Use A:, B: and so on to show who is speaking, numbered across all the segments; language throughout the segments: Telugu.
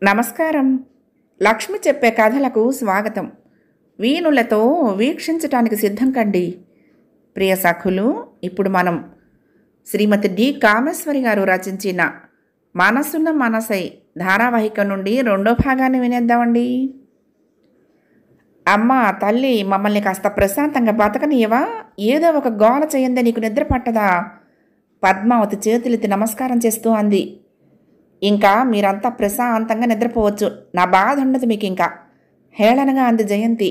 A: నమస్కారం లక్ష్మి చెప్పే కథలకు స్వాగతం వీణులతో వీక్షించటానికి సిద్ధం కండి ప్రియ సఖులు ఇప్పుడు మనం శ్రీమతి డి కామేశ్వరి గారు రచించిన మనసున్న మనసై ధారావాహిక నుండి రెండో భాగాన్ని వినేద్దామండి అమ్మ తల్లి మమ్మల్ని కాస్త ప్రశాంతంగా బతకనియవా ఏదో ఒక గోల చేయందే నీకు నిద్ర పట్టదా పద్మావతి చేతులెత్తి నమస్కారం చేస్తూ అంది ఇంకా మీరంతా ప్రశాంతంగా నిద్రపోవచ్చు నా బాధ ఉండదు మీకు ఇంకా హేళనగా అంది జయంతి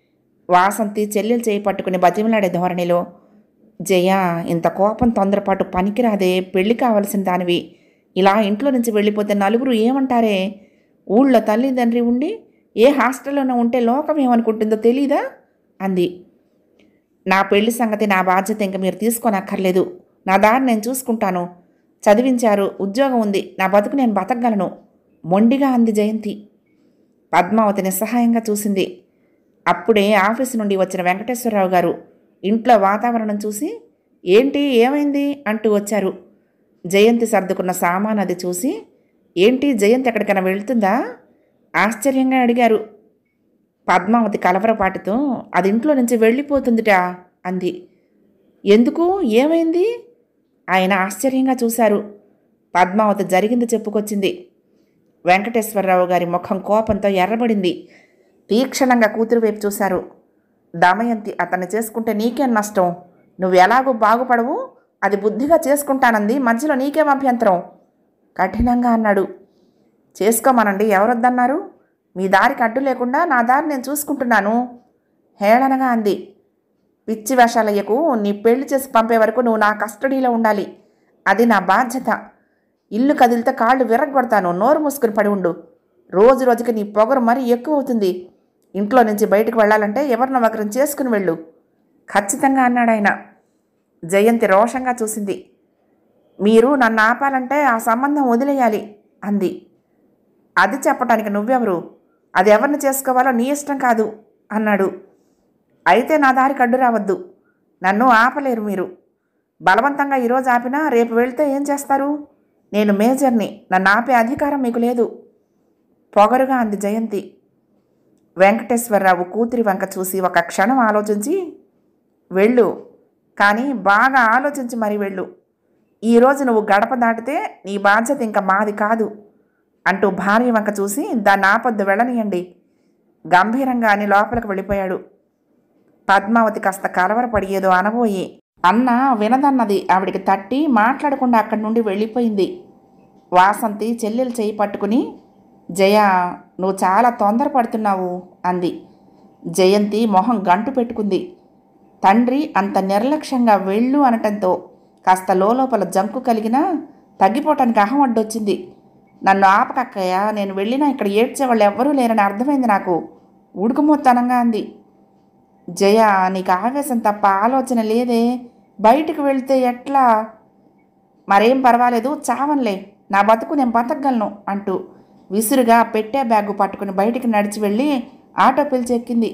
A: వాసంతి చెల్లెలు చేయి పట్టుకుని బతిమలాడే ధోరణిలో జయ ఇంత కోపం తొందరపాటు పనికిరాదే పెళ్లి కావలసిన దానివి ఇలా ఇంట్లో నుంచి వెళ్ళిపోతే నలుగురు ఏమంటారే ఊళ్ళో తల్లిదండ్రి ఉండి ఏ హాస్టల్లోనే ఉంటే లోకం ఏమనుకుంటుందో తెలీదా అంది నా పెళ్లి సంగతి నా బాధ్యత ఇంక మీరు తీసుకోనక్కర్లేదు నా దారి నేను చూసుకుంటాను చదివించారు ఉద్యోగం ఉంది నా బతుకు నేను బతకగలను మొండిగా అంది జయంతి పద్మావతి నిస్సహాయంగా చూసింది అప్పుడే ఆఫీసు నుండి వచ్చిన వెంకటేశ్వరరావు గారు ఇంట్లో వాతావరణం చూసి ఏంటి ఏమైంది అంటూ వచ్చారు జయంతి సర్దుకున్న సామాన్ అది చూసి ఏంటి జయంతి ఎక్కడికైనా వెళ్తుందా ఆశ్చర్యంగా అడిగారు పద్మావతి కలవరపాటుతో అది ఇంట్లో నుంచి వెళ్ళిపోతుందిటా అంది ఎందుకు ఏమైంది ఆయన ఆశ్చర్యంగా చూశారు పద్మావతి జరిగింది చెప్పుకొచ్చింది వెంకటేశ్వరరావు గారి ముఖం కోపంతో ఎర్రబడింది తీక్షణంగా కూతురు వైపు చూశారు దమయంతి అతన్ని చేసుకుంటే నీకేం నష్టం నువ్వు ఎలాగో బాగుపడవు అది బుద్ధిగా చేసుకుంటానంది మధ్యలో నీకేం అభ్యంతరం కఠినంగా అన్నాడు చేసుకోమనండి ఎవరొద్దన్నారు మీ దారికి అడ్డు లేకుండా నా దారి నేను చూసుకుంటున్నాను హేళనగా అంది పిచ్చి వేషాలయ్యకు నీ పెళ్లి చేసి పంపే వరకు నువ్వు నా కస్టడీలో ఉండాలి అది నా బాధ్యత ఇల్లు కదిలితే కాళ్ళు విరగొడతాను నోరు మూసుకుని పడి ఉండు రోజు రోజుకి నీ పొగరు మరీ ఎక్కువ అవుతుంది ఇంట్లో నుంచి బయటకు వెళ్ళాలంటే ఎవరినో ఒకరిని చేసుకుని వెళ్ళు ఖచ్చితంగా అన్నాడు ఆయన జయంతి రోషంగా చూసింది మీరు నన్ను ఆపాలంటే ఆ సంబంధం వదిలేయాలి అంది అది చెప్పటానికి నువ్వెవరు అది ఎవరిని చేసుకోవాలో నీ ఇష్టం కాదు అన్నాడు అయితే నా దారికి అడ్డు రావద్దు నన్ను ఆపలేరు మీరు బలవంతంగా ఈరోజు ఆపినా రేపు వెళ్తే ఏం చేస్తారు నేను మేజర్ని నన్ను ఆపే అధికారం మీకు లేదు పొగరుగా అంది జయంతి వెంకటేశ్వరరావు కూతురి వంక చూసి ఒక క్షణం ఆలోచించి వెళ్ళు కానీ బాగా ఆలోచించి మరి వెళ్ళు ఈరోజు నువ్వు గడప దాటితే నీ బాధ్యత ఇంకా మాది కాదు అంటూ భార్య వంక చూసి దాన్ని ఆపొద్దు వెళ్ళనియండి గంభీరంగా అని లోపలికి వెళ్ళిపోయాడు పద్మావతి కాస్త కలవరపడి ఏదో అనబోయి అన్న వినదన్నది ఆవిడికి తట్టి మాట్లాడకుండా అక్కడి నుండి వెళ్ళిపోయింది వాసంతి చెల్లెలు చేయి పట్టుకుని జయ నువ్వు చాలా తొందరపడుతున్నావు అంది జయంతి మొహం గంటు పెట్టుకుంది తండ్రి అంత నిర్లక్ష్యంగా వెళ్ళు అనటంతో కాస్త లోపల జంకు కలిగినా తగ్గిపోవటానికి అహం అడ్డొచ్చింది నన్ను ఆపకక్కయ్య నేను వెళ్ళినా ఇక్కడ ఏడ్చేవాళ్ళు ఎవ్వరూ లేరని అర్థమైంది నాకు ఉడుకుమోత్తనంగా అంది జయ నీకు ఆవేశం తప్ప ఆలోచన లేదే బయటికి వెళ్తే ఎట్లా మరేం పర్వాలేదు చావన్లే నా బతుకు నేను బతకగలను అంటూ విసురుగా పెట్టే బ్యాగు పట్టుకుని బయటికి నడిచి వెళ్ళి ఆటో పిలిచి ఎక్కింది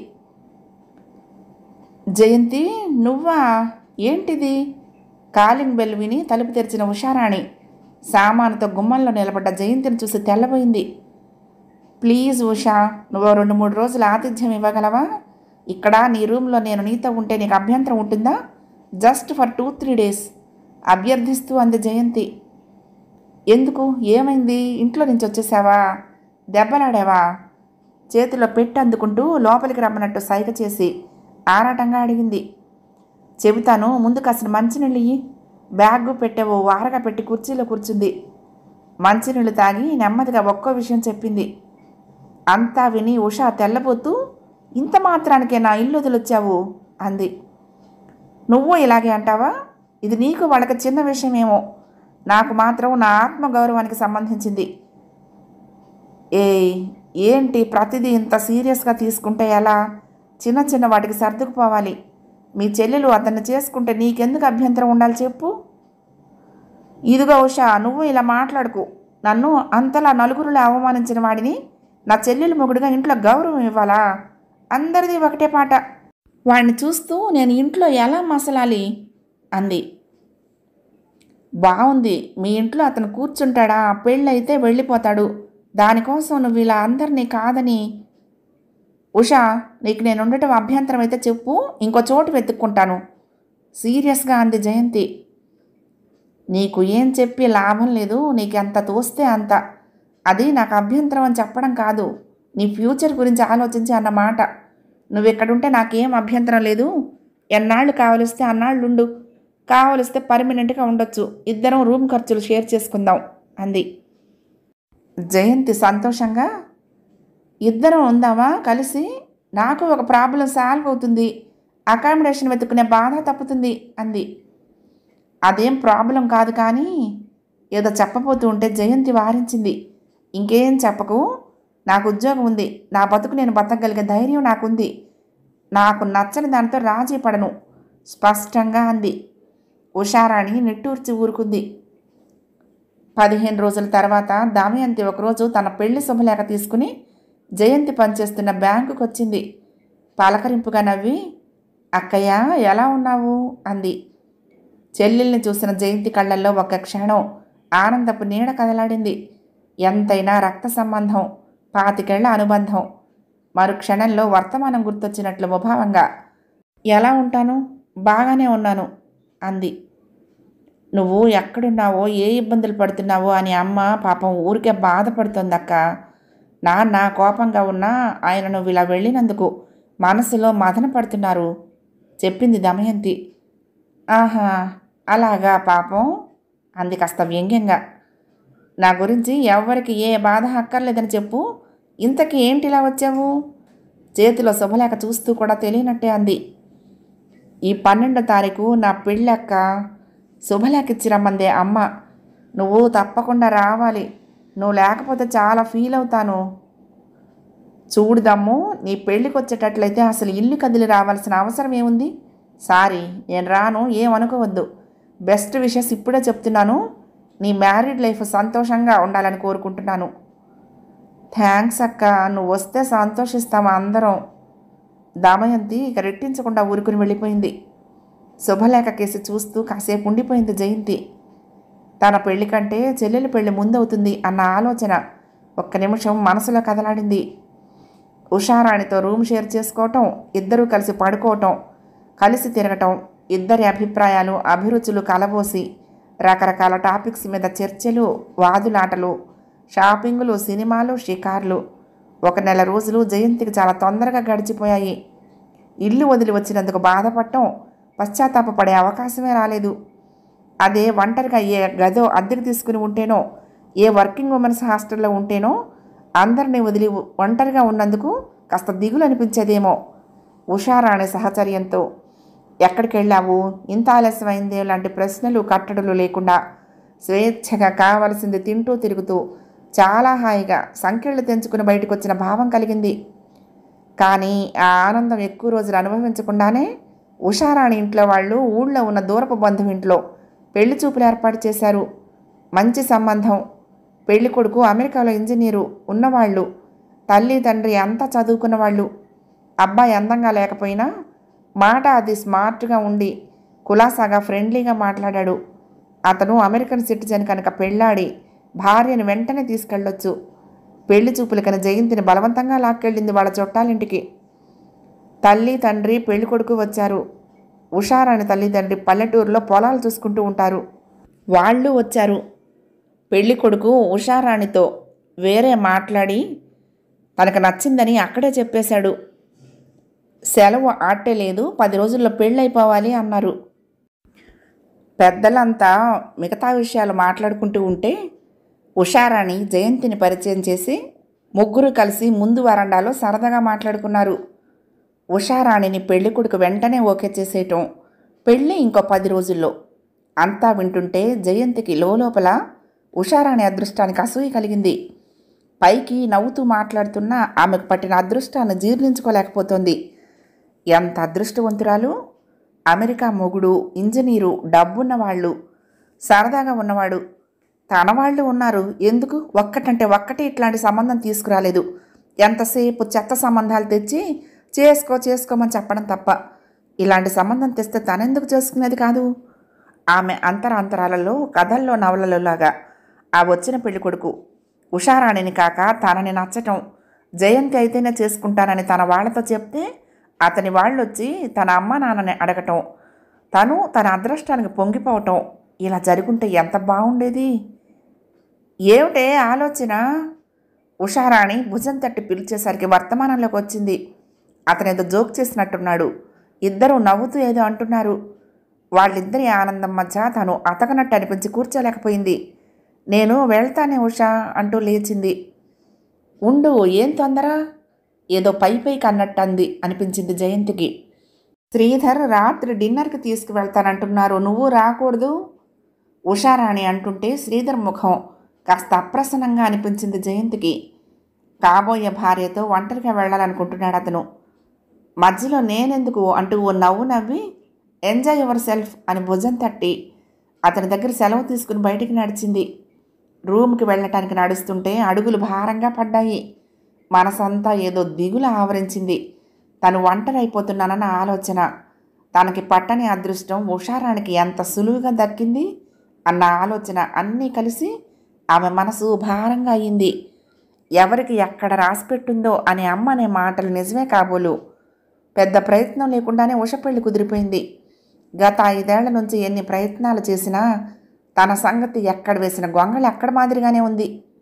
A: జయంతి నువ్వా ఏంటిది కాలింగ్ బెల్ విని తలుపు తెరిచిన ఉషారాణి సామానుతో గుమ్మంలో నిలబడ్డ జయంతిని చూసి తెల్లబోయింది ప్లీజ్ ఉషా నువ్వు రెండు మూడు రోజులు ఆతిథ్యం ఇవ్వగలవా ఇక్కడ నీ రూమ్లో నేను నీతో ఉంటే నీకు అభ్యంతరం ఉంటుందా just for two three days అభ్యర్థిస్తూ అంది జయంతి ఎందుకు ఏమైంది ఇంట్లో నుంచి వచ్చేసావా దెబ్బలాడావా చేతిలో పెట్టి అందుకుంటూ లోపలికి రమ్మన్నట్టు సైగ చేసి ఆరాటంగా అడిగింది చెబుతాను ముందు కాసిన మంచినీళ్ళు ఇయ్యి బ్యాగు పెట్టే ఓ వారగా పెట్టి కుర్చీలో కూర్చుంది మంచినీళ్ళు తాగి నెమ్మదిగా ఒక్కో విషయం చెప్పింది అంతా విని ఉషా తెల్లబోతూ ఇంత మాత్రానికే నా ఇల్లు వదిలొచ్చావు అంది నువ్వు ఇలాగే అంటావా ఇది నీకు వాళ్ళకి చిన్న విషయమేమో నాకు మాత్రం నా ఆత్మగౌరవానికి సంబంధించింది ఏ ఏంటి ప్రతిదీ ఇంత సీరియస్గా తీసుకుంటే ఎలా చిన్న చిన్న వాటికి సర్దుకుపోవాలి మీ చెల్లెలు అతన్ని చేసుకుంటే నీకెందుకు అభ్యంతరం ఉండాలి చెప్పు ఇదిగో ఉషా నువ్వు ఇలా మాట్లాడుకు నన్ను అంతలా నలుగురిలో అవమానించిన వాడిని నా చెల్లెలు మొగుడుగా ఇంట్లో గౌరవం ఇవ్వాలా అందరిది ఒకటే పాట వాడిని చూస్తూ నేను ఇంట్లో ఎలా మసలాలి అంది బాగుంది మీ ఇంట్లో అతను కూర్చుంటాడా పెళ్ళైతే వెళ్ళిపోతాడు దానికోసం నువ్వు ఇలా అందరినీ కాదని ఉషా నీకు నేను ఉండటం అభ్యంతరం అయితే చెప్పు ఇంకో చోటు వెతుక్కుంటాను సీరియస్గా అంది జయంతి నీకు ఏం చెప్పి లాభం లేదు నీకు ఎంత తోస్తే అంత అది నాకు అభ్యంతరం అని చెప్పడం కాదు నీ ఫ్యూచర్ గురించి ఆలోచించి అన్నమాట నువ్వు ఎక్కడుంటే నాకేం అభ్యంతరం లేదు ఎన్నాళ్ళు కావలిస్తే అన్నాళ్ళుండు కావలిస్తే పర్మనెంట్గా ఉండొచ్చు ఇద్దరం రూమ్ ఖర్చులు షేర్ చేసుకుందాం అంది జయంతి సంతోషంగా ఇద్దరం ఉందామా కలిసి నాకు ఒక ప్రాబ్లం సాల్వ్ అవుతుంది అకామిడేషన్ వెతుక్కునే బాధ తప్పుతుంది అంది అదేం ప్రాబ్లం కాదు కానీ ఏదో చెప్పబోతూ ఉంటే జయంతి వారించింది ఇంకేం చెప్పకు నాకు ఉద్యోగం ఉంది నా బతుకు నేను బతకగలిగే ధైర్యం నాకుంది నాకు నచ్చని దానితో రాజీ పడను స్పష్టంగా అంది ఉషారాణి నిట్టూర్చి ఊరుకుంది పదిహేను రోజుల తర్వాత దామయంతి ఒకరోజు తన పెళ్లి శుభలేఖ తీసుకుని జయంతి పనిచేస్తున్న బ్యాంకుకు వచ్చింది పలకరింపుగా నవ్వి అక్కయ్య ఎలా ఉన్నావు అంది చెల్లెల్ని చూసిన జయంతి కళ్ళల్లో ఒక క్షణం ఆనందపు నీడ కదలాడింది ఎంతైనా రక్త సంబంధం పాతికేళ్ల అనుబంధం మరు క్షణంలో వర్తమానం గుర్తొచ్చినట్లు ముభావంగా ఎలా ఉంటాను బాగానే ఉన్నాను అంది నువ్వు ఎక్కడున్నావో ఏ ఇబ్బందులు పడుతున్నావో అని అమ్మ పాపం ఊరికే బాధపడుతోందక్క నాన్న కోపంగా ఉన్నా ఆయన నువ్వు ఇలా వెళ్ళినందుకు మనసులో మదన పడుతున్నారు చెప్పింది దమయంతి ఆహా అలాగా పాపం అంది కాస్త వ్యంగ్యంగా నా గురించి ఎవ్వరికి ఏ బాధ అక్కర్లేదని చెప్పు ఇంతకీ ఏంటిలా వచ్చావు చేతిలో శుభలేఖ చూస్తూ కూడా తెలియనట్టే అంది ఈ పన్నెండో తారీఖు నా పెళ్ళక్క శుభలేఖ ఇచ్చి రమ్మందే అమ్మ నువ్వు తప్పకుండా రావాలి నువ్వు లేకపోతే చాలా ఫీల్ అవుతాను చూడుదమ్ము నీ పెళ్ళికి వచ్చేటట్లయితే అసలు ఇల్లు కదిలి రావాల్సిన అవసరం ఏముంది సారీ నేను రాను ఏమనుకోవద్దు బెస్ట్ విషెస్ ఇప్పుడే చెప్తున్నాను నీ మ్యారీడ్ లైఫ్ సంతోషంగా ఉండాలని కోరుకుంటున్నాను థ్యాంక్స్ అక్క నువ్వు వస్తే సంతోషిస్తాము అందరం దామయంతి ఇక రెట్టించకుండా ఊరుకుని వెళ్ళిపోయింది శుభలేఖ కేసి చూస్తూ కాసేపు ఉండిపోయింది జయంతి తన పెళ్లి కంటే చెల్లెలి పెళ్లి ముందవుతుంది అన్న ఆలోచన ఒక్క నిమిషం మనసులో కదలాడింది ఉషారాణితో రూమ్ షేర్ చేసుకోవటం ఇద్దరూ కలిసి పడుకోవటం కలిసి తిరగటం ఇద్దరి అభిప్రాయాలు అభిరుచులు కలబోసి రకరకాల టాపిక్స్ మీద చర్చలు వాదులాటలు షాపింగులు సినిమాలు షికార్లు ఒక నెల రోజులు జయంతికి చాలా తొందరగా గడిచిపోయాయి ఇల్లు వదిలి వచ్చినందుకు బాధపడటం పశ్చాత్తాపపడే అవకాశమే రాలేదు అదే ఒంటరిగా ఏ గదో అద్దెకు తీసుకుని ఉంటేనో ఏ వర్కింగ్ ఉమెన్స్ హాస్టల్లో ఉంటేనో అందరినీ వదిలి ఒంటరిగా ఉన్నందుకు కాస్త దిగులు అనిపించేదేమో ఉషారాణి సహచర్యంతో ఎక్కడికి వెళ్ళావు ఇంత ఆలస్యమైందే లాంటి ప్రశ్నలు కట్టడులు లేకుండా స్వేచ్ఛగా కావలసింది తింటూ తిరుగుతూ చాలా హాయిగా సంఖ్యలు తెంచుకుని బయటకు వచ్చిన భావం కలిగింది కానీ ఆ ఆనందం ఎక్కువ రోజులు అనుభవించకుండానే ఉషారాణి ఇంట్లో వాళ్ళు ఊళ్ళో ఉన్న దూరపు బంధువు ఇంట్లో పెళ్లి చూపులు ఏర్పాటు చేశారు మంచి సంబంధం పెళ్లి కొడుకు అమెరికాలో ఇంజనీరు ఉన్నవాళ్ళు తల్లి తండ్రి అంతా చదువుకున్న వాళ్ళు అబ్బాయి అందంగా లేకపోయినా మాట అది స్మార్ట్గా ఉండి కులాసాగా ఫ్రెండ్లీగా మాట్లాడాడు అతను అమెరికన్ సిటిజన్ కనుక పెళ్ళాడి భార్యను వెంటనే తీసుకెళ్ళొచ్చు పెళ్లి చూపులకని జయంతిని బలవంతంగా లాక్కెళ్ళింది వాళ్ళ చుట్టాలింటికి తల్లి తండ్రి పెళ్లి కొడుకు వచ్చారు ఉషారాణి తల్లి తండ్రి పల్లెటూరులో పొలాలు చూసుకుంటూ ఉంటారు వాళ్ళు వచ్చారు పెళ్లి కొడుకు ఉషారాణితో వేరే మాట్లాడి తనకు నచ్చిందని అక్కడే చెప్పేశాడు సెలవు ఆటే లేదు పది రోజుల్లో పెళ్ళైపోవాలి అన్నారు పెద్దలంతా మిగతా విషయాలు మాట్లాడుకుంటూ ఉంటే ఉషారాణి జయంతిని పరిచయం చేసి ముగ్గురు కలిసి ముందు వరండాలో సరదాగా మాట్లాడుకున్నారు ఉషారాణిని పెళ్లి కొడుకు వెంటనే ఓకే చేసేయటం పెళ్ళి ఇంకో పది రోజుల్లో అంతా వింటుంటే జయంతికి లోపల ఉషారాణి అదృష్టానికి అసూయ కలిగింది పైకి నవ్వుతూ మాట్లాడుతున్నా ఆమెకు పట్టిన అదృష్టాన్ని జీర్ణించుకోలేకపోతోంది ఎంత అదృష్టవంతురాలు అమెరికా మొగుడు ఇంజనీరు డబ్బున్న వాళ్ళు సరదాగా ఉన్నవాడు తన వాళ్ళు ఉన్నారు ఎందుకు ఒక్కటంటే ఒక్కటి ఇట్లాంటి సంబంధం తీసుకురాలేదు ఎంతసేపు చెత్త సంబంధాలు తెచ్చి చేసుకో చేసుకోమని చెప్పడం తప్ప ఇలాంటి సంబంధం తెస్తే తనెందుకు చేసుకునేది కాదు ఆమె అంతరాంతరాలలో కథల్లో నవలలోలాగా ఆ వచ్చిన పెళ్లి కొడుకు ఉషారాణిని కాక తనని నచ్చటం జయంతి అయితేనే చేసుకుంటానని తన వాళ్ళతో చెప్తే అతని వాళ్ళు వచ్చి తన అమ్మ నాన్నని అడగటం తను తన అదృష్టానికి పొంగిపోవటం ఇలా జరుగుంటే ఎంత బాగుండేది ఏమిటే ఆలోచన ఉషారాణి భుజం తట్టి పిలిచేసరికి వర్తమానంలోకి వచ్చింది అతను ఏదో జోక్ చేసినట్టున్నాడు ఇద్దరు నవ్వుతూ ఏదో అంటున్నారు వాళ్ళిద్దరి ఆనందం మధ్య తను అతకనట్టు అనిపించి కూర్చోలేకపోయింది నేను వెళ్తానే ఉషా అంటూ లేచింది ఉండు ఏం తొందర ఏదో పై పైకి అన్నట్టు అంది అనిపించింది జయంతికి శ్రీధర్ రాత్రి డిన్నర్కి తీసుకువెళ్తానంటున్నారు నువ్వు రాకూడదు ఉషారాణి అంటుంటే శ్రీధర్ ముఖం కాస్త అప్రసన్నంగా అనిపించింది జయంతికి కాబోయే భార్యతో ఒంటరిగా వెళ్ళాలనుకుంటున్నాడు అతను మధ్యలో నేనెందుకు అంటూ ఓ నవ్వు నవ్వి ఎంజాయ్ యువర్ సెల్ఫ్ అని భుజం తట్టి అతని దగ్గర సెలవు తీసుకుని బయటికి నడిచింది రూమ్కి వెళ్ళటానికి నడుస్తుంటే అడుగులు భారంగా పడ్డాయి మనసంతా ఏదో దిగులు ఆవరించింది తను ఒంటరైపోతున్నానన్న ఆలోచన తనకి పట్టని అదృష్టం ఉషారానికి ఎంత సులువుగా దక్కింది అన్న ఆలోచన అన్నీ కలిసి ఆమె మనసు భారంగా అయింది ఎవరికి ఎక్కడ రాసిపెట్టుందో అనే అమ్మ అనే మాటలు నిజమే కాబోలు పెద్ద ప్రయత్నం లేకుండానే ఉష పెళ్లి కుదిరిపోయింది గత ఐదేళ్ల నుంచి ఎన్ని ప్రయత్నాలు చేసినా తన సంగతి ఎక్కడ వేసిన గొంగళి ఎక్కడ మాదిరిగానే ఉంది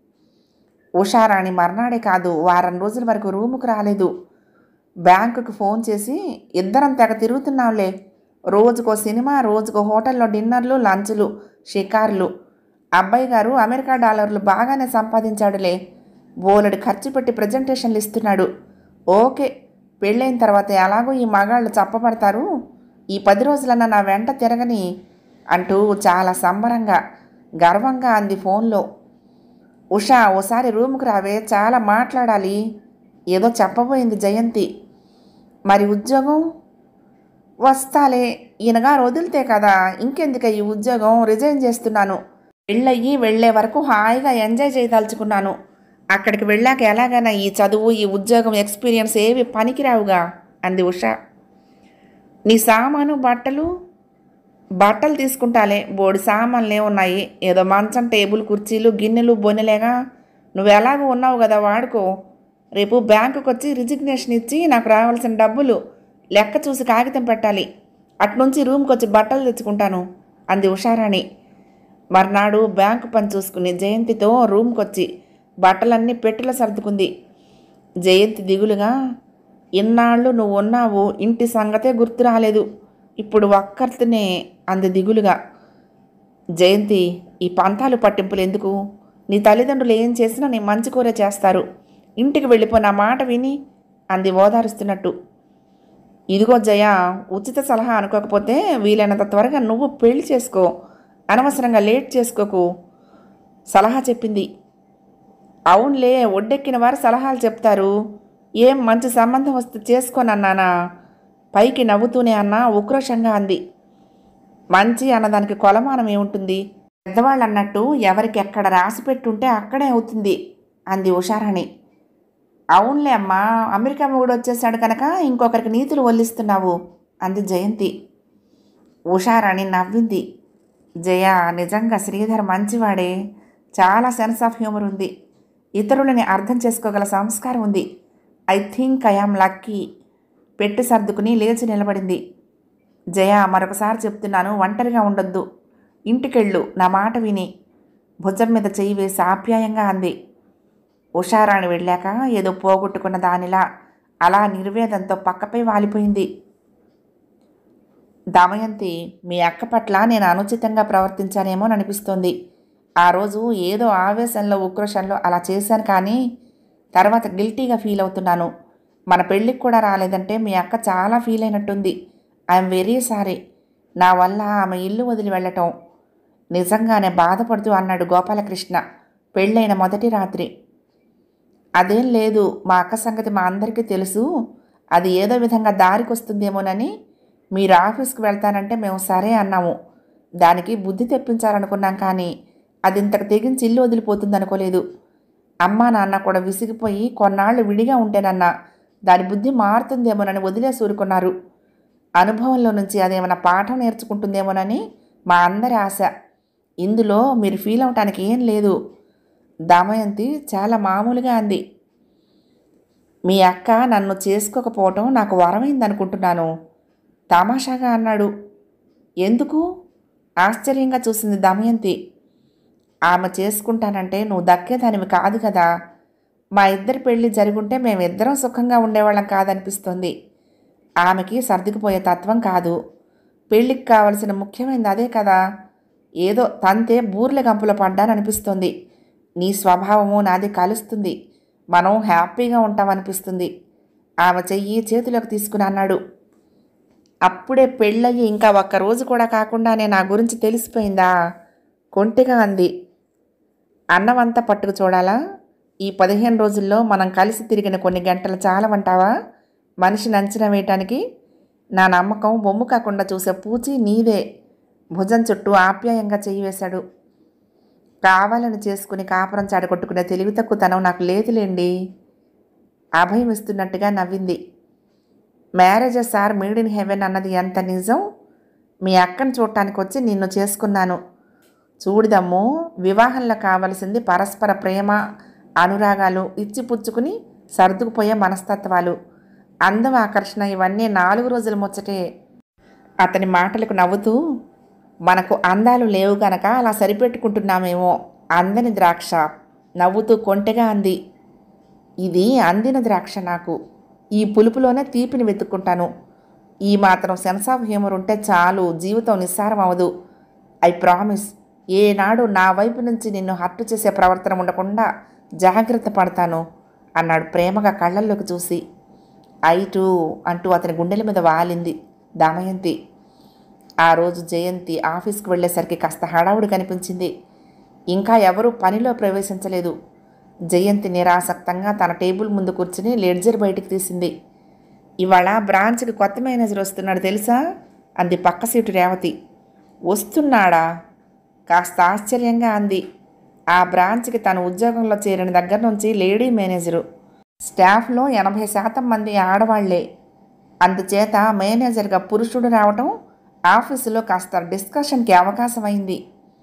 A: ఉషారాణి మర్నాడే కాదు వారం రోజుల వరకు రూముకు రాలేదు బ్యాంకుకు ఫోన్ చేసి ఇద్దరం తెగ తిరుగుతున్నాంలే రోజుకో సినిమా రోజుకో హోటల్లో డిన్నర్లు లంచ్లు షికార్లు అబ్బాయి గారు అమెరికా డాలర్లు బాగానే సంపాదించాడులే బోలెడు ఖర్చు పెట్టి ప్రజెంటేషన్లు ఇస్తున్నాడు ఓకే పెళ్ళైన తర్వాత ఎలాగో ఈ మగాళ్ళు చప్పబడతారు ఈ పది రోజులన్నా నా వెంట తిరగని అంటూ చాలా సంబరంగా గర్వంగా అంది ఫోన్లో ఉషా ఓసారి రూమ్కి రావే చాలా మాట్లాడాలి ఏదో చెప్పబోయింది జయంతి మరి ఉద్యోగం వస్తాలే ఈయనగారు వదిలితే కదా ఇంకెందుక ఈ ఉద్యోగం రిజైన్ చేస్తున్నాను పెళ్ళయ్యి వెళ్ళే వరకు హాయిగా ఎంజాయ్ చేయదలుచుకున్నాను అక్కడికి వెళ్ళాక ఎలాగైనా ఈ చదువు ఈ ఉద్యోగం ఎక్స్పీరియన్స్ ఏవి పనికిరావుగా అంది ఉష నీ సామాను బట్టలు బట్టలు తీసుకుంటాలే బోడి సామాన్లే ఉన్నాయి ఏదో మంచం టేబుల్ కుర్చీలు గిన్నెలు బొన్నెలేగా నువ్వు ఎలాగో ఉన్నావు కదా వాడుకో రేపు బ్యాంకుకి వచ్చి రిజిగ్నేషన్ ఇచ్చి నాకు రావాల్సిన డబ్బులు లెక్క చూసి కాగితం పెట్టాలి అట్నుంచి రూమ్కి వచ్చి బట్టలు తెచ్చుకుంటాను అంది ఉషారాణి మర్నాడు బ్యాంకు పని చూసుకుని జయంతితో రూమ్కి వచ్చి బట్టలన్నీ పెట్టెలో సర్దుకుంది జయంతి దిగులుగా ఇన్నాళ్ళు నువ్వు ఉన్నావు ఇంటి సంగతే గుర్తు రాలేదు ఇప్పుడు ఒక్కరితోనే అంది దిగులుగా జయంతి ఈ పంతాలు పట్టింపులు ఎందుకు నీ తల్లిదండ్రులు ఏం చేసినా నీ మంచి కూర చేస్తారు ఇంటికి వెళ్ళిపో నా మాట విని అంది ఓదారుస్తున్నట్టు ఇదిగో జయ ఉచిత సలహా అనుకోకపోతే వీలైనంత త్వరగా నువ్వు పెళ్లి చేసుకో అనవసరంగా లేట్ చేసుకోకు సలహా చెప్పింది అవునులే ఒడ్డెక్కిన వారు సలహాలు చెప్తారు ఏం మంచి సంబంధం వస్తే చేసుకోనన్నానా పైకి నవ్వుతూనే అన్నా ఉక్రోషంగా అంది మంచి అన్నదానికి కొలమానం ఏముంటుంది పెద్దవాళ్ళు అన్నట్టు ఎవరికి ఎక్కడ రాసి పెట్టుంటే అక్కడే అవుతుంది అంది ఉషారాణి అవునులే అమ్మా అమెరికా మొగుడు వచ్చేసాడు కనుక ఇంకొకరికి నీతులు వల్లిస్తున్నావు అంది జయంతి ఉషారాణి నవ్వింది జయ నిజంగా శ్రీధర్ మంచివాడే చాలా సెన్స్ ఆఫ్ హ్యూమర్ ఉంది ఇతరులని అర్థం చేసుకోగల సంస్కారం ఉంది ఐ థింక్ ఐఆమ్ లక్కీ పెట్టి సర్దుకుని లేచి నిలబడింది జయ మరొకసారి చెప్తున్నాను ఒంటరిగా ఉండొద్దు ఇంటికెళ్ళు నా మాట విని భుజం మీద చెయ్యి వేసి ఆప్యాయంగా అంది ఉషారాణి వెళ్ళాక ఏదో పోగొట్టుకున్న దానిలా అలా నిర్వేదంతో పక్కపై వాలిపోయింది దమయంతి మీ అక్క పట్ల నేను అనుచితంగా ప్రవర్తించానేమో అనిపిస్తోంది ఆ రోజు ఏదో ఆవేశంలో ఉక్రోషంలో అలా చేశాను కానీ తర్వాత గిల్టీగా ఫీల్ అవుతున్నాను మన పెళ్ళికి కూడా రాలేదంటే మీ అక్క చాలా ఫీల్ అయినట్టుంది ఐఎమ్ వెరీ సారీ నా వల్ల ఆమె ఇల్లు వదిలి వెళ్ళటం నిజంగానే బాధపడుతూ అన్నాడు గోపాలకృష్ణ పెళ్ళైన మొదటి రాత్రి అదేం లేదు మా అక్క సంగతి మా అందరికీ తెలుసు అది ఏదో విధంగా దారికి వస్తుందేమోనని మీరు ఆఫీస్కి వెళ్తానంటే మేము సరే అన్నాము దానికి బుద్ధి తెప్పించాలనుకున్నాం కానీ అది ఇంతకు తెగించి ఇల్లు వదిలిపోతుంది అనుకోలేదు అమ్మా నాన్న కూడా విసిగిపోయి కొన్నాళ్ళు విడిగా ఉంటేనన్నా దాని బుద్ధి మారుతుందేమోనని వదిలేసి ఊరుకున్నారు అనుభవంలో నుంచి అదేమైనా పాఠం నేర్చుకుంటుందేమోనని మా అందరి ఆశ ఇందులో మీరు ఫీల్ అవటానికి ఏం లేదు దమయంతి చాలా మామూలుగా అంది మీ అక్క నన్ను చేసుకోకపోవటం నాకు వరమైందనుకుంటున్నాను తమాషాగా అన్నాడు ఎందుకు ఆశ్చర్యంగా చూసింది దమయంతి ఆమె చేసుకుంటానంటే నువ్వు దక్కేదానివి కాదు కదా మా ఇద్దరి పెళ్లి జరుగుంటే మేమిద్దరం సుఖంగా ఉండేవాళ్ళం కాదనిపిస్తుంది ఆమెకి సర్దుకుపోయే తత్వం కాదు పెళ్ళికి కావలసిన ముఖ్యమైనది అదే కదా ఏదో తంతే బూర్ల గంపులో పడ్డాననిపిస్తుంది నీ స్వభావము నాది కలుస్తుంది మనం హ్యాపీగా ఉంటామనిపిస్తుంది ఆమె చెయ్యి చేతిలోకి తీసుకుని అన్నాడు అప్పుడే పెళ్ళయ్యి ఇంకా ఒక్క రోజు కూడా కాకుండానే నా గురించి తెలిసిపోయిందా కొంటిగా అంది అన్నమంతా పట్టుకు చూడాలా ఈ పదిహేను రోజుల్లో మనం కలిసి తిరిగిన కొన్ని గంటలు చాలవంటావా మనిషిని అంచనా వేయటానికి నా నమ్మకం బొమ్ము కాకుండా చూసే పూచి నీదే భుజం చుట్టూ ఆప్యాయంగా చెయ్యి వేశాడు కావాలని చేసుకుని కాపురం చాడగొట్టుకునే తెలివి తక్కువతనం నాకు లేదులేండి అభయం ఇస్తున్నట్టుగా నవ్వింది marriages are made in heaven అన్నది ఎంత నిజం మీ అక్కను చూడటానికి వచ్చి నిన్ను చేసుకున్నాను చూడదమ్ము వివాహంలో కావలసింది పరస్పర ప్రేమ అనురాగాలు ఇచ్చిపుచ్చుకుని సర్దుకుపోయే మనస్తత్వాలు అందం ఆకర్షణ ఇవన్నీ నాలుగు రోజుల ముచ్చటే అతని మాటలకు నవ్వుతూ మనకు అందాలు లేవు గనక అలా సరిపెట్టుకుంటున్నామేమో అందని ద్రాక్ష నవ్వుతూ కొంటెగా అంది ఇది అందిన ద్రాక్ష నాకు ఈ పులుపులోనే తీపిని వెతుక్కుంటాను ఈ మాత్రం సెన్స్ ఆఫ్ హ్యూమర్ ఉంటే చాలు జీవితం నిస్సారం అవదు ఐ ప్రామిస్ ఏనాడు నా వైపు నుంచి నిన్ను హర్టు చేసే ప్రవర్తన ఉండకుండా జాగ్రత్త పడతాను అన్నాడు ప్రేమగా కళ్ళల్లోకి చూసి ఐ టూ అంటూ అతని గుండెల మీద వాలింది దమయంతి ఆ రోజు జయంతి ఆఫీస్కి వెళ్ళేసరికి కాస్త హడావుడి కనిపించింది ఇంకా ఎవరూ పనిలో ప్రవేశించలేదు జయంతి నిరాసక్తంగా తన టేబుల్ ముందు కూర్చుని లెడ్జర్ బయటికి తీసింది ఇవాళ బ్రాంచ్కి కొత్త మేనేజర్ వస్తున్నాడు తెలుసా అంది పక్క సీటు రేవతి వస్తున్నాడా కాస్త ఆశ్చర్యంగా అంది ఆ బ్రాంచ్కి తన ఉద్యోగంలో చేరిన దగ్గర నుంచి లేడీ మేనేజరు స్టాఫ్లో ఎనభై శాతం మంది ఆడవాళ్లే అందుచేత మేనేజర్గా పురుషుడు రావటం ఆఫీసులో కాస్త డిస్కషన్కి అవకాశం అయింది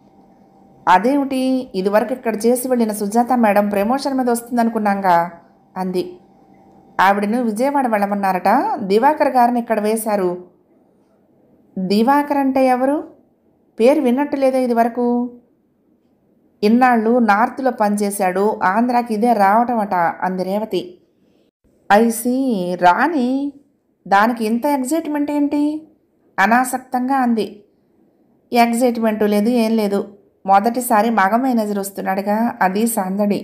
A: అదేమిటి ఇదివరకు ఇక్కడ చేసి వెళ్ళిన సుజాత మేడం ప్రమోషన్ మీద వస్తుందనుకున్నాంగా అంది ఆవిడను విజయవాడ వెళ్ళమన్నారట దివాకర్ గారిని ఇక్కడ వేశారు దివాకర్ అంటే ఎవరు పేరు విన్నట్టు లేదా ఇదివరకు ఇన్నాళ్ళు నార్త్లో పనిచేశాడు ఆంధ్రాకి ఇదే రావటం అట అంది రేవతి ఐసి రాని దానికి ఇంత ఎగ్జైట్మెంట్ ఏంటి అనాసక్తంగా అంది ఎగ్జైట్మెంట్ లేదు ఏం లేదు మొదటిసారి మగ మేనేజర్ వస్తున్నాడుగా అది సందడి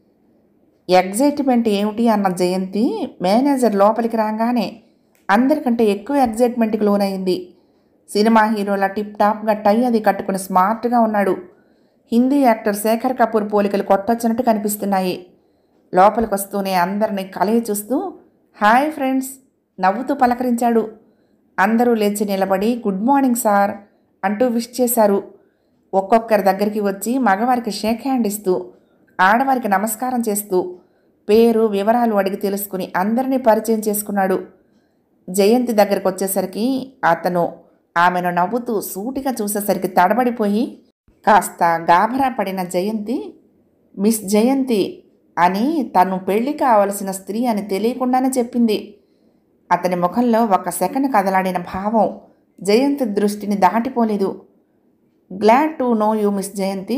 A: ఎగ్జైట్మెంట్ ఏమిటి అన్న జయంతి మేనేజర్ లోపలికి రాగానే అందరికంటే ఎక్కువ ఎగ్జైట్మెంట్కి లోనైంది సినిమా హీరోల టిప్ టాప్గా టై అది కట్టుకుని స్మార్ట్గా ఉన్నాడు హిందీ యాక్టర్ శేఖర్ కపూర్ పోలికలు కొట్టొచ్చినట్టు కనిపిస్తున్నాయి లోపలికి వస్తూనే అందరినీ కలయి చూస్తూ హాయ్ ఫ్రెండ్స్ నవ్వుతూ పలకరించాడు అందరూ లేచి నిలబడి గుడ్ మార్నింగ్ సార్ అంటూ విష్ చేశారు ఒక్కొక్కరి దగ్గరికి వచ్చి మగవారికి షేక్ హ్యాండ్ ఇస్తూ ఆడవారికి నమస్కారం చేస్తూ పేరు వివరాలు అడిగి తెలుసుకుని అందరినీ పరిచయం చేసుకున్నాడు జయంతి దగ్గరకు వచ్చేసరికి అతను ఆమెను నవ్వుతూ సూటిగా చూసేసరికి తడబడిపోయి కాస్త గాభరా పడిన జయంతి మిస్ జయంతి అని తను పెళ్లి కావలసిన స్త్రీ అని తెలియకుండానే చెప్పింది అతని ముఖంలో ఒక సెకండ్ కదలాడిన భావం జయంతి దృష్టిని దాటిపోలేదు glad to know you miss Jayanthi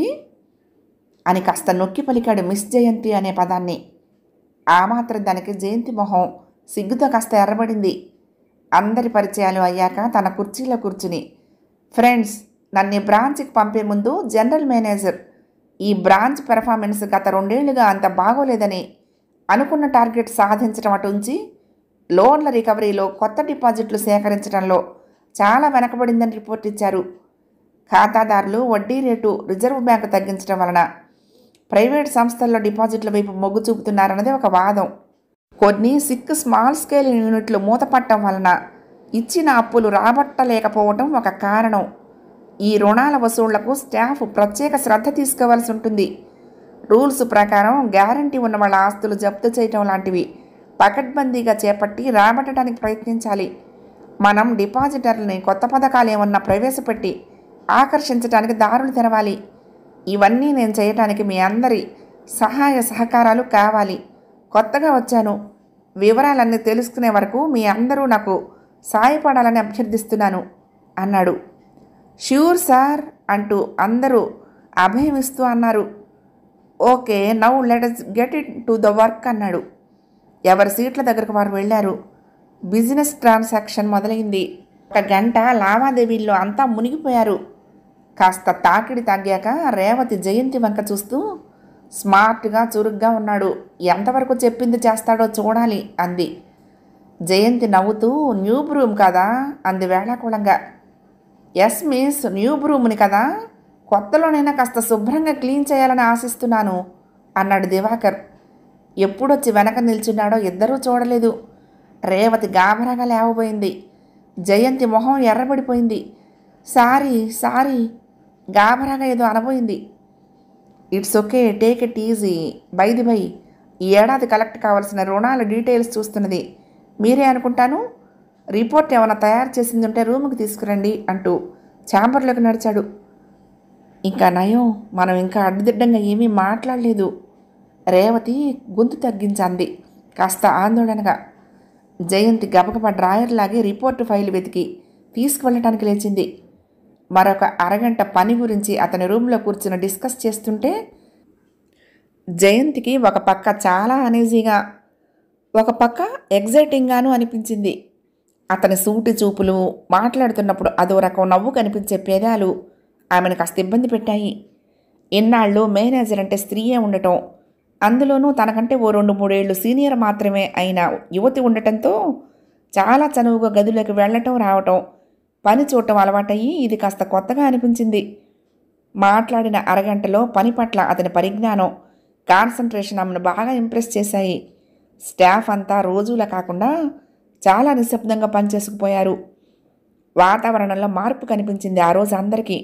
A: అని కాస్త నొక్కి పలికాడు మిస్ జయంతి అనే పదాన్ని ఆ మాత్రం దానికి జయంతి మొహం సిగ్గుతో కాస్త ఎర్రబడింది అందరి పరిచయాలు అయ్యాక తన కుర్చీలో కూర్చుని ఫ్రెండ్స్ నన్ను ఈ బ్రాంచ్కి పంపే ముందు జనరల్ మేనేజర్ ఈ బ్రాంచ్ పెర్ఫార్మెన్స్ గత రెండేళ్లుగా అంత బాగోలేదని అనుకున్న టార్గెట్ సాధించడం అటు ఉంచి లోన్ల రికవరీలో కొత్త డిపాజిట్లు సేకరించడంలో చాలా వెనకబడిందని రిపోర్ట్ ఇచ్చారు ఖాతాదారులు వడ్డీ రేటు రిజర్వ్ బ్యాంకు తగ్గించడం వలన ప్రైవేట్ సంస్థల్లో డిపాజిట్ల వైపు మొగ్గు చూపుతున్నారన్నది ఒక వాదం కొన్ని సిక్ స్మాల్ స్కేల్ యూనిట్లు మూతపట్టడం వలన ఇచ్చిన అప్పులు రాబట్టలేకపోవటం ఒక కారణం ఈ రుణాల వసూళ్లకు స్టాఫ్ ప్రత్యేక శ్రద్ధ తీసుకోవాల్సి ఉంటుంది రూల్స్ ప్రకారం గ్యారంటీ ఉన్న వాళ్ళ ఆస్తులు జప్తు చేయటం లాంటివి పకడ్బందీగా చేపట్టి రాబట్టడానికి ప్రయత్నించాలి మనం డిపాజిటర్లని కొత్త పథకాలు ఏమన్నా ప్రవేశపెట్టి ఆకర్షించడానికి దారులు తెరవాలి ఇవన్నీ నేను చేయటానికి మీ అందరి సహాయ సహకారాలు కావాలి కొత్తగా వచ్చాను వివరాలన్నీ తెలుసుకునే వరకు మీ అందరూ నాకు సాయపడాలని అభ్యర్థిస్తున్నాను అన్నాడు ష్యూర్ సార్ అంటూ అందరూ అభయమిస్తూ అన్నారు okay now let get it to the work అన్నాడు ఎవరి సీట్ల దగ్గరకు వారు వెళ్ళారు బిజినెస్ ట్రాన్సాక్షన్ మొదలైంది ఒక గంట లావాదేవీల్లో అంతా మునిగిపోయారు కాస్త తాకిడి తగ్గాక రేవతి జయంతి వంక చూస్తూ స్మార్ట్గా చురుగ్గా ఉన్నాడు ఎంతవరకు చెప్పింది చేస్తాడో చూడాలి అంది జయంతి నవ్వుతూ న్యూ బ్రూమ్ కదా అంది వేళాకుళంగా ఎస్ మిస్ న్యూ బ్రూమ్ని కదా కొత్తలోనైనా కాస్త శుభ్రంగా క్లీన్ చేయాలని ఆశిస్తున్నాను అన్నాడు దివాకర్ ఎప్పుడొచ్చి వెనక నిల్చున్నాడో ఇద్దరూ చూడలేదు రేవతి గాభరాగా లేవబోయింది జయంతి మొహం ఎర్రబడిపోయింది సారీ సారీ గాభరాగా ఏదో అనబోయింది it's okay take it easy by the by ఈ ఏడాది కలెక్ట్ కావాల్సిన రుణాల డీటెయిల్స్ చూస్తున్నది మీరే అనుకుంటాను రిపోర్ట్ ఏమైనా తయారు చేసింది ఉంటే రూమ్కి తీసుకురండి అంటూ ఛాంబర్లోకి నడిచాడు ఇంకా నయం మనం ఇంకా అడ్డుదిడ్డంగా ఏమీ మాట్లాడలేదు రేవతి గొంతు తగ్గించంది కాస్త ఆందోళనగా జయంతి గబగబా డ్రాయర్ లాగి రిపోర్టు ఫైల్ వెతికి తీసుకువెళ్ళటానికి లేచింది మరొక అరగంట పని గురించి అతని రూమ్లో కూర్చుని డిస్కస్ చేస్తుంటే జయంతికి ఒక పక్క చాలా అనీజీగా ఒక పక్క ఎగ్జైటింగ్గాను అనిపించింది అతని సూటి చూపులు మాట్లాడుతున్నప్పుడు అదో రకం నవ్వు కనిపించే పేదాలు ఆమెను కాస్త ఇబ్బంది పెట్టాయి ఇన్నాళ్ళు మేనేజర్ అంటే స్త్రీయే ఉండటం అందులోనూ తనకంటే ఓ రెండు మూడేళ్లు సీనియర్ మాత్రమే అయిన యువతి ఉండటంతో చాలా చనువుగా గదిలోకి వెళ్ళటం రావటం పని చూడటం అలవాటయ్యి ఇది కాస్త కొత్తగా అనిపించింది మాట్లాడిన అరగంటలో పని పట్ల అతని పరిజ్ఞానం కాన్సన్ట్రేషన్ ఆమెను బాగా ఇంప్రెస్ చేశాయి స్టాఫ్ అంతా రోజులా కాకుండా చాలా నిశ్శబ్దంగా పనిచేసుకుపోయారు వాతావరణంలో మార్పు కనిపించింది ఆ రోజు అందరికీ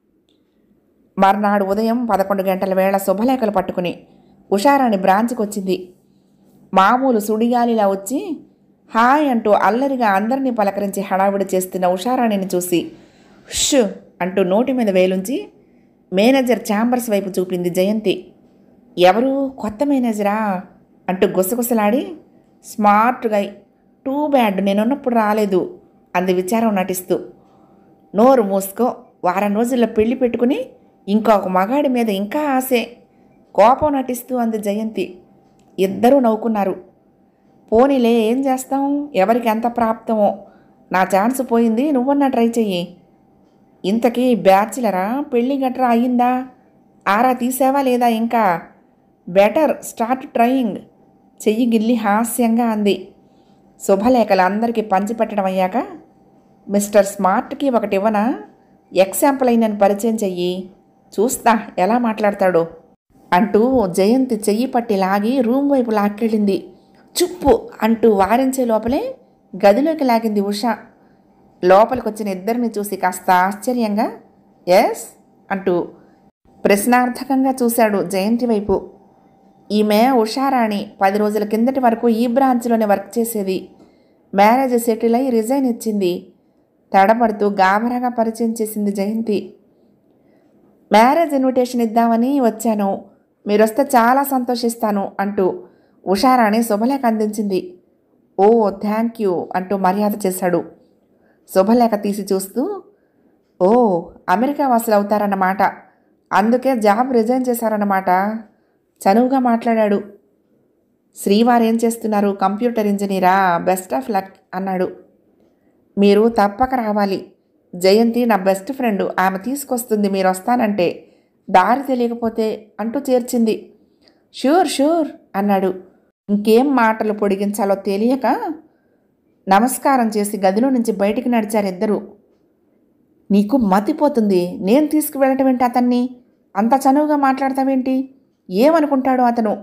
A: మర్నాడు ఉదయం పదకొండు గంటల వేళ శుభలేఖలు పట్టుకుని ఉషారాణి బ్రాంచ్కి వచ్చింది మామూలు సుడిగాలిలా వచ్చి హాయ్ అంటూ అల్లరిగా అందరినీ పలకరించి హడావిడి చేస్తున్న ఉషారాణిని చూసి ష్ అంటూ నోటి మీద వేలుంచి మేనేజర్ ఛాంబర్స్ వైపు చూపింది జయంతి ఎవరు కొత్త మేనేజరా అంటూ గుసగుసలాడి స్మార్ట్ గై టూ బ్యాడ్ నేనున్నప్పుడు రాలేదు అంది విచారం నటిస్తూ నోరు మూసుకో వారం రోజుల్లో పెళ్లి పెట్టుకుని ఇంకొక మగాడి మీద ఇంకా ఆశే కోపం నటిస్తూ అంది జయంతి ఇద్దరూ నవ్వుకున్నారు పోనీలే ఏం చేస్తాం ఎవరికి ఎంత ప్రాప్తమో నా ఛాన్స్ పోయింది నువ్వన్నా ట్రై చెయ్యి ఇంతకీ బ్యాచిలరా పెళ్ళి గట్రా అయ్యిందా ఆరా తీసావా లేదా ఇంకా బెటర్ స్టార్ట్ ట్రయింగ్ చెయ్యి గిల్లి హాస్యంగా అంది శుభలేఖలు అందరికీ పంచిపెట్టడం అయ్యాక మిస్టర్ స్మార్ట్కి ఒకటి ఇవ్వనా ఎగ్జాంపుల్ అయి నన్ను పరిచయం చెయ్యి చూస్తా ఎలా మాట్లాడతాడో అంటూ జయంతి చెయ్యి పట్టి లాగి రూమ్ వైపు లాక్కెళ్ళింది చుప్పు అంటూ వారించే లోపలే గదిలోకి లాగింది ఉష లోపలికి వచ్చిన ఇద్దరిని చూసి కాస్త ఆశ్చర్యంగా ఎస్ అంటూ ప్రశ్నార్థకంగా చూశాడు జయంతి వైపు ఈమె ఉషారాణి పది రోజుల కిందటి వరకు ఈ బ్రాంచ్లోనే వర్క్ చేసేది మ్యారేజ్ సెటిల్ అయి రిజైన్ ఇచ్చింది తడబడుతూ గాబరాగా పరిచయం చేసింది జయంతి మ్యారేజ్ ఇన్విటేషన్ ఇద్దామని వచ్చాను మీరు వస్తే చాలా సంతోషిస్తాను అంటూ ఉషారాణి శుభలేఖ అందించింది ఓ థ్యాంక్ యూ అంటూ మర్యాద చేశాడు శుభలేఖ తీసి చూస్తూ ఓ అమెరికా వాసులు అవుతారన్నమాట అందుకే జాబ్ రిజైన్ చేశారన్నమాట చనువుగా మాట్లాడాడు శ్రీవారు ఏం చేస్తున్నారు కంప్యూటర్ ఇంజనీరా బెస్ట్ ఆఫ్ లక్ అన్నాడు మీరు తప్పక రావాలి జయంతి నా బెస్ట్ ఫ్రెండ్ ఆమె తీసుకొస్తుంది మీరు వస్తానంటే దారి తెలియకపోతే అంటూ చేర్చింది షూర్ షూర్ అన్నాడు ఇంకేం మాటలు పొడిగించాలో తెలియక నమస్కారం చేసి గదిలో నుంచి బయటికి నడిచారు ఇద్దరు నీకు మతిపోతుంది నేను తీసుకువెళ్ళటం ఏంటి అతన్ని అంత చనువుగా మాట్లాడతావేంటి ఏమనుకుంటాడు అతను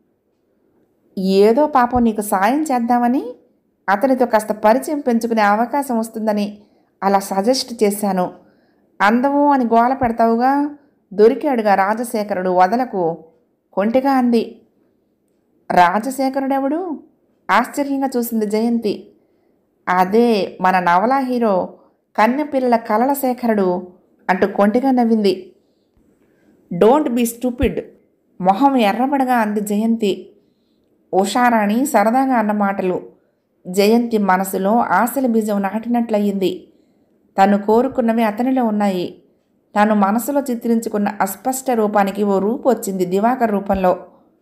A: ఏదో పాపం నీకు సాయం చేద్దామని అతనితో కాస్త పరిచయం పెంచుకునే అవకాశం వస్తుందని అలా సజెస్ట్ చేశాను అందము అని గోల పెడతావుగా దొరికాడుగా రాజశేఖరుడు వదలకు కొంటిగా అంది రాజశేఖరుడెవడు ఆశ్చర్యంగా చూసింది జయంతి అదే మన నవలా హీరో కన్నెపిల్లల కలల శేఖరుడు అంటూ కొంటిగా నవ్వింది డోంట్ బీ స్టూపిడ్ మొహం ఎర్రబడగా అంది జయంతి ఉషారాణి సరదాగా అన్న మాటలు జయంతి మనసులో ఆశల బీజం నాటినట్లయింది తను కోరుకున్నవి అతనిలో ఉన్నాయి తాను మనసులో చిత్రించుకున్న అస్పష్ట రూపానికి ఓ రూపు వచ్చింది దివాకర్ రూపంలో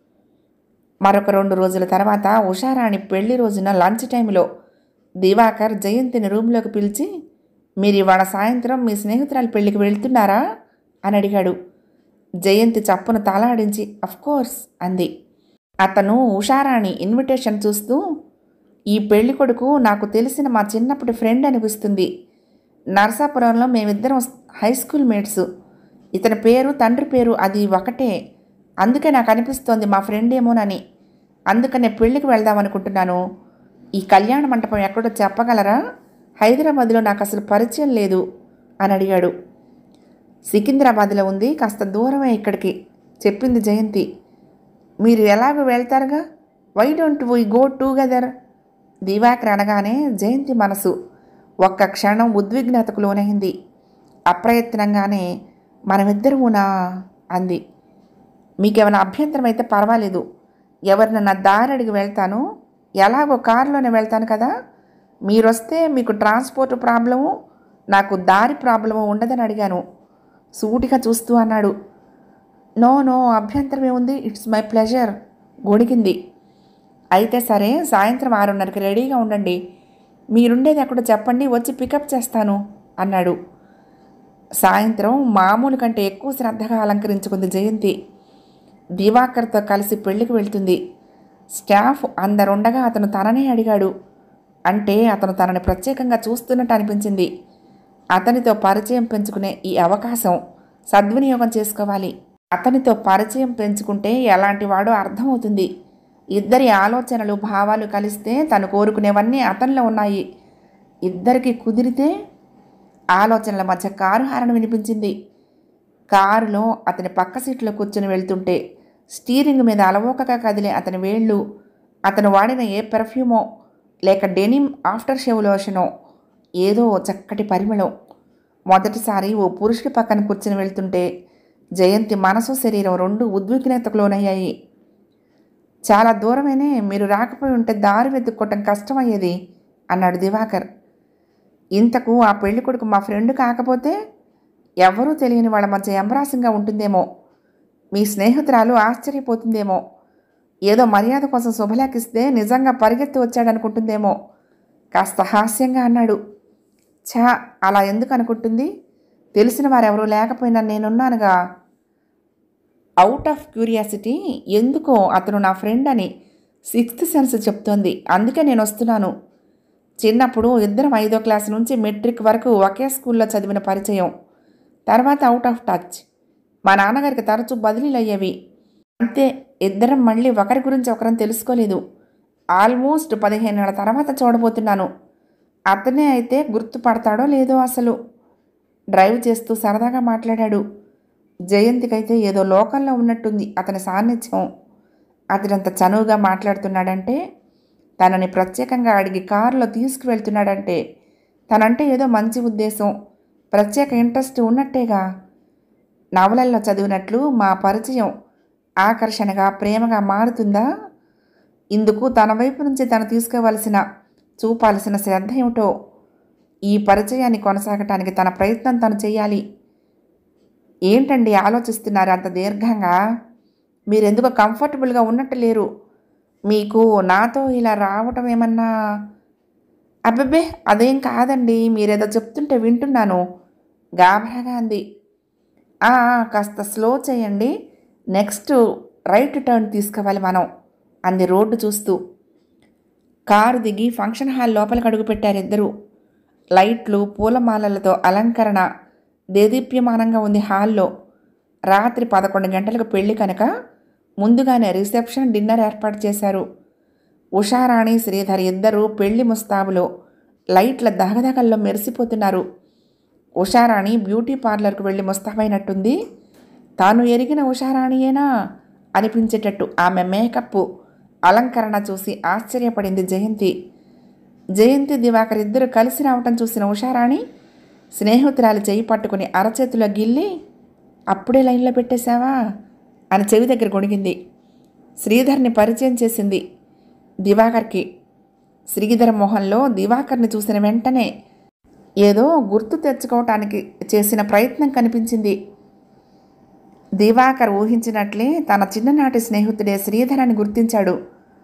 A: మరొక రెండు రోజుల తర్వాత ఉషారాణి పెళ్లి రోజున లంచ్ టైంలో దివాకర్ జయంతిని రూమ్లోకి పిలిచి మీరు ఇవాళ సాయంత్రం మీ స్నేహితురాలి పెళ్లికి వెళ్తున్నారా అని అడిగాడు జయంతి చప్పున తలాడించి కోర్స్ అంది అతను ఉషారాణి ఇన్విటేషన్ చూస్తూ ఈ పెళ్లి కొడుకు నాకు తెలిసిన మా చిన్నప్పటి ఫ్రెండ్ అనిపిస్తుంది నరసాపురంలో మేమిద్దరం హై స్కూల్ మేట్స్ ఇతని పేరు తండ్రి పేరు అది ఒకటే అందుకే నాకు అనిపిస్తోంది మా ఫ్రెండ్ ఏమోనని అందుకనే పెళ్ళికి వెళ్దాం అనుకుంటున్నాను ఈ కళ్యాణ మంటపం ఎక్కడో చెప్పగలరా హైదరాబాద్లో నాకు అసలు పరిచయం లేదు అని అడిగాడు సికింద్రాబాద్లో ఉంది కాస్త దూరమే ఇక్కడికి చెప్పింది జయంతి మీరు ఎలాగో వెళ్తారుగా why don't we go together Diwakar అనగానే జయంతి మనసు ఒక్క క్షణం ఉద్విగ్నతకు లోనైంది అప్రయత్నంగానే మనమిద్దరమునా అంది మీకేమైనా అభ్యంతరం అయితే పర్వాలేదు ఎవరినన్నా దారి అడిగి వెళ్తాను ఎలాగో కారులోనే వెళ్తాను కదా మీరొస్తే మీకు ట్రాన్స్పోర్ట్ ప్రాబ్లము నాకు దారి ప్రాబ్లము ఉండదని అడిగాను సూటిగా చూస్తూ అన్నాడు నో నో అభ్యంతరం ఏముంది ఇట్స్ మై ప్లెజర్ గొడిగింది అయితే సరే సాయంత్రం ఆరున్నరకి రెడీగా ఉండండి మీరుండేది ఎక్కడో చెప్పండి వచ్చి పికప్ చేస్తాను అన్నాడు సాయంత్రం మామూలు కంటే ఎక్కువ శ్రద్ధగా అలంకరించుకుంది జయంతి దివాకర్తో కలిసి పెళ్లికి వెళ్తుంది స్టాఫ్ అందరుండగా అతను తననే అడిగాడు అంటే అతను తనని ప్రత్యేకంగా చూస్తున్నట్టు అనిపించింది అతనితో పరిచయం పెంచుకునే ఈ అవకాశం సద్వినియోగం చేసుకోవాలి అతనితో పరిచయం పెంచుకుంటే ఎలాంటి వాడో అర్థమవుతుంది ఇద్దరి ఆలోచనలు భావాలు కలిస్తే తను కోరుకునేవన్నీ అతనిలో ఉన్నాయి ఇద్దరికి కుదిరితే ఆలోచనల మధ్య కారు హారణ వినిపించింది కారులో అతని పక్క సీట్లో కూర్చుని వెళ్తుంటే స్టీరింగ్ మీద అలవోకగా కదిలే అతని వేళ్ళు అతను వాడిన ఏ పెర్ఫ్యూమో లేక డెనిమ్ ఆఫ్టర్ షేవ్ లోషనో ఏదో చక్కటి పరిమళం మొదటిసారి ఓ పురుషుడి పక్కన కూర్చుని వెళ్తుంటే జయంతి మనసు శరీరం రెండు ఉద్విగ్నతకు లోనయ్యాయి చాలా దూరమేనే మీరు రాకపోయి ఉంటే దారి వెతుక్కోవటం కష్టమయ్యేది అన్నాడు దివాకర్ ఇంతకు ఆ పెళ్లి కొడుకు మా ఫ్రెండ్ కాకపోతే ఎవరూ తెలియని వాళ్ళ మధ్య ఎంబరాసింగా ఉంటుందేమో మీ స్నేహితురాలు ఆశ్చర్యపోతుందేమో ఏదో మర్యాద కోసం శుభలేఖిస్తే నిజంగా పరిగెత్తి వచ్చాడనుకుంటుందేమో కాస్త హాస్యంగా అన్నాడు ఛా అలా ఎందుకు అనుకుంటుంది తెలిసిన వారెవరూ లేకపోయినా నేనున్నానుగా అవుట్ ఆఫ్ క్యూరియాసిటీ ఎందుకో అతను నా ఫ్రెండ్ అని సిక్స్త్ సెన్స్ చెప్తోంది అందుకే నేను వస్తున్నాను చిన్నప్పుడు ఇద్దరం ఐదో క్లాస్ నుంచి మెట్రిక్ వరకు ఒకే స్కూల్లో చదివిన పరిచయం తర్వాత అవుట్ ఆఫ్ టచ్ మా నాన్నగారికి తరచూ బదిలీలు అయ్యేవి అంతే ఇద్దరం మళ్ళీ ఒకరి గురించి ఒకరం తెలుసుకోలేదు ఆల్మోస్ట్ పదిహేనేళ్ల తర్వాత చూడబోతున్నాను అతనే అయితే గుర్తుపడతాడో లేదో అసలు డ్రైవ్ చేస్తూ సరదాగా మాట్లాడాడు జయంతికైతే ఏదో లోకంలో ఉన్నట్టుంది అతని సాన్నిధ్యం అతనంత చనువుగా మాట్లాడుతున్నాడంటే తనని ప్రత్యేకంగా అడిగి కారులో తీసుకువెళ్తున్నాడంటే తనంటే ఏదో మంచి ఉద్దేశం ప్రత్యేక ఇంట్రెస్ట్ ఉన్నట్టేగా నవలల్లో చదివినట్లు మా పరిచయం ఆకర్షణగా ప్రేమగా మారుతుందా ఇందుకు తన వైపు నుంచి తను తీసుకోవలసిన చూపాల్సిన శ్రద్ధ ఏమిటో ఈ పరిచయాన్ని కొనసాగటానికి తన ప్రయత్నం తను చేయాలి ఏంటండి ఆలోచిస్తున్నారు అంత దీర్ఘంగా మీరెందుకు కంఫర్టబుల్గా ఉన్నట్టు లేరు మీకు నాతో ఇలా రావటం ఏమన్నా అబ్బబ్బే అదేం కాదండి మీరేదో చెప్తుంటే వింటున్నాను గాభరాగా అంది "ఆ, ఆ, కాస్త స్లో చేయండి నెక్స్ట్ రైట్ టర్న్ తీసుకోవాలి మనం అంది రోడ్డు చూస్తూ కారు దిగి ఫంక్షన్ హాల్ లోపలికి అడుగుపెట్టారు ఇద్దరు లైట్లు పూలమాలలతో అలంకరణ దేదీప్యమానంగా ఉంది హాల్లో రాత్రి పదకొండు గంటలకు పెళ్లి కనుక ముందుగానే రిసెప్షన్ డిన్నర్ ఏర్పాటు చేశారు ఉషారాణి శ్రీధర్ ఇద్దరూ పెళ్లి ముస్తాబులో లైట్ల దగదగల్లో మెరిసిపోతున్నారు ఉషారాణి బ్యూటీ పార్లర్కు వెళ్ళి ముస్తాబైనట్టుంది తాను ఎరిగిన ఉషారాణియేనా అనిపించేటట్టు ఆమె మేకప్ అలంకరణ చూసి ఆశ్చర్యపడింది జయంతి జయంతి దివాకర్ ఇద్దరు కలిసి రావటం చూసిన ఉషారాణి స్నేహితురాలు చేయి పట్టుకుని అరచేతిలో గిల్లి అప్పుడే లైన్లో పెట్టేశావా అని చెవి దగ్గర గొణిగింది శ్రీధర్ని పరిచయం చేసింది దివాకర్కి శ్రీధర్ మొహంలో దివాకర్ని చూసిన వెంటనే ఏదో గుర్తు తెచ్చుకోవటానికి చేసిన ప్రయత్నం కనిపించింది దివాకర్ ఊహించినట్లే తన చిన్ననాటి స్నేహితుడే శ్రీధర్ అని గుర్తించాడు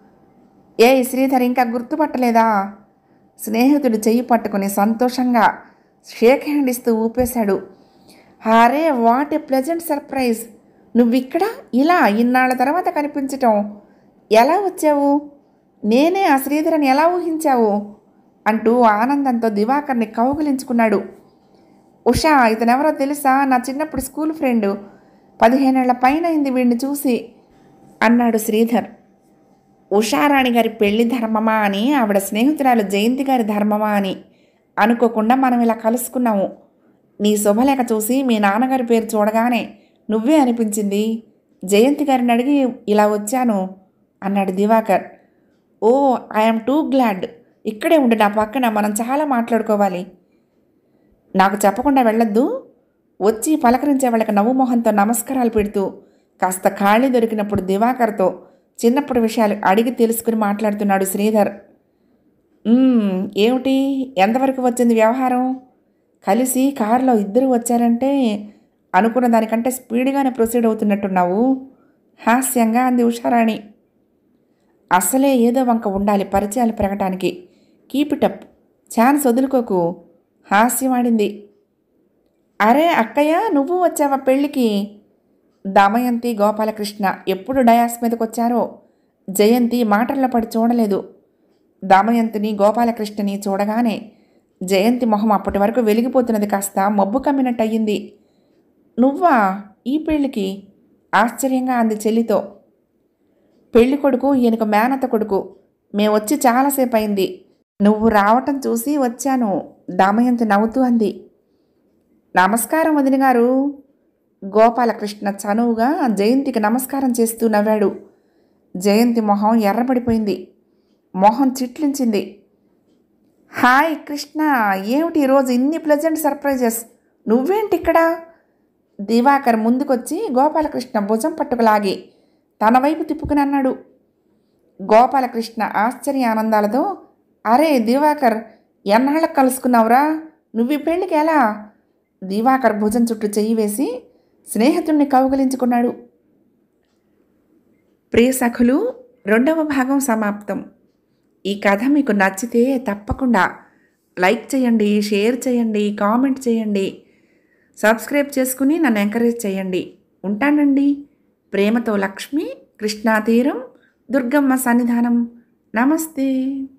A: ఏ శ్రీధర్ ఇంకా గుర్తుపట్టలేదా స్నేహితుడు చెయ్యి పట్టుకుని సంతోషంగా షేక్ హ్యాండ్ ఇస్తూ ఊపేశాడు హారే వాట్ ఏ ప్లెజెంట్ సర్ప్రైజ్ నువ్విక్కడ ఇలా ఇన్నాళ్ళ తర్వాత కనిపించటం ఎలా వచ్చావు నేనే ఆ శ్రీధరని ఎలా ఊహించావు అంటూ ఆనందంతో దివాకర్ని కౌగిలించుకున్నాడు ఉషా ఇతనెవరో తెలుసా నా చిన్నప్పుడు స్కూల్ ఫ్రెండ్ పదిహేనేళ్ల పైన అయింది వీడిని చూసి అన్నాడు శ్రీధర్ ఉషారాణి గారి పెళ్లి ధర్మమా అని ఆవిడ స్నేహితురాలు జయంతి గారి ధర్మమా అని అనుకోకుండా మనం ఇలా కలుసుకున్నాము నీ శుభలేఖ చూసి మీ నాన్నగారి పేరు చూడగానే నువ్వే అనిపించింది జయంతి గారిని అడిగి ఇలా వచ్చాను అన్నాడు Diwakar oh I'm too glad ఇక్కడే ఉండి నా పక్కన మనం చాలా మాట్లాడుకోవాలి నాకు చెప్పకుండా వెళ్ళొద్దు వచ్చి పలకరించే వాళ్ళకి నవ్వు మొహంతో నమస్కారాలు పెడుతూ కాస్త ఖాళీ దొరికినప్పుడు దివాకర్తో చిన్నప్పుడు విషయాలు అడిగి తెలుసుకుని మాట్లాడుతున్నాడు శ్రీధర్ "మ్మ్, ఏమిటి ఎంతవరకు వచ్చింది వ్యవహారం కలిసి కారులో ఇద్దరు వచ్చారంటే అనుకున్న దానికంటే స్పీడ్గానే ప్రొసీడ్ అవుతున్నట్టున్నావు హాస్యంగా అంది ఉషారాణి అసలే ఏదో వంక ఉండాలి పరిచయాలు పెరగటానికి కీప్ ఇట్ అప్ ఛాన్స్ వదులుకోకు హాస్యమాడింది అరే అక్కయ్య నువ్వు వచ్చావా పెళ్ళికి దమయంతి గోపాలకృష్ణ ఎప్పుడు డయాస్ మీదకి వచ్చారో జయంతి మాటల్లో పడి చూడలేదు దమయంతిని గోపాలకృష్ణని చూడగానే జయంతి మొహం అప్పటి వరకు వెలిగిపోతున్నది కాస్త మబ్బు కమ్మినట్టు అయ్యింది నువ్వా ఈ పెళ్ళికి ఆశ్చర్యంగా అంది చెల్లితో పెళ్లి కొడుకు ఈయనకు మేనత కొడుకు మేము వచ్చి చాలాసేపు అయింది నువ్వు రావటం చూసి వచ్చాను దమయంతి నవ్వుతూ అంది నమస్కారం వదిన గారు గోపాలకృష్ణ చనువుగా జయంతికి నమస్కారం చేస్తూ నవ్వాడు జయంతి మొహం ఎర్రబడిపోయింది మొహం చిట్లించింది హాయ్ కృష్ణ ఏమిటి ఈరోజు ఇన్ని ప్లెజెంట్ సర్ప్రైజెస్ నువ్వేంటి ఇక్కడ దివాకర్ ముందుకొచ్చి గోపాలకృష్ణ భుజం పట్టుకులాగి తన వైపు తిప్పుకుని అన్నాడు గోపాలకృష్ణ ఆశ్చర్య ఆనందాలతో అరే దివాకర్ ఎన్నాళ్ళకు కలుసుకున్నావురా నువ్వు ఈ పెళ్ళికి ఎలా దివాకర్ భుజం చుట్టూ చెయ్యి వేసి స్నేహితుణ్ణి కౌగలించుకున్నాడు ప్రియ సఖులు రెండవ భాగం సమాప్తం ఈ కథ మీకు నచ్చితే తప్పకుండా లైక్ చేయండి షేర్ చేయండి కామెంట్ చేయండి సబ్స్క్రైబ్ చేసుకుని నన్ను ఎంకరేజ్ చేయండి ఉంటానండి ప్రేమతో లక్ష్మి కృష్ణా తీరం దుర్గమ్మ సన్నిధానం నమస్తే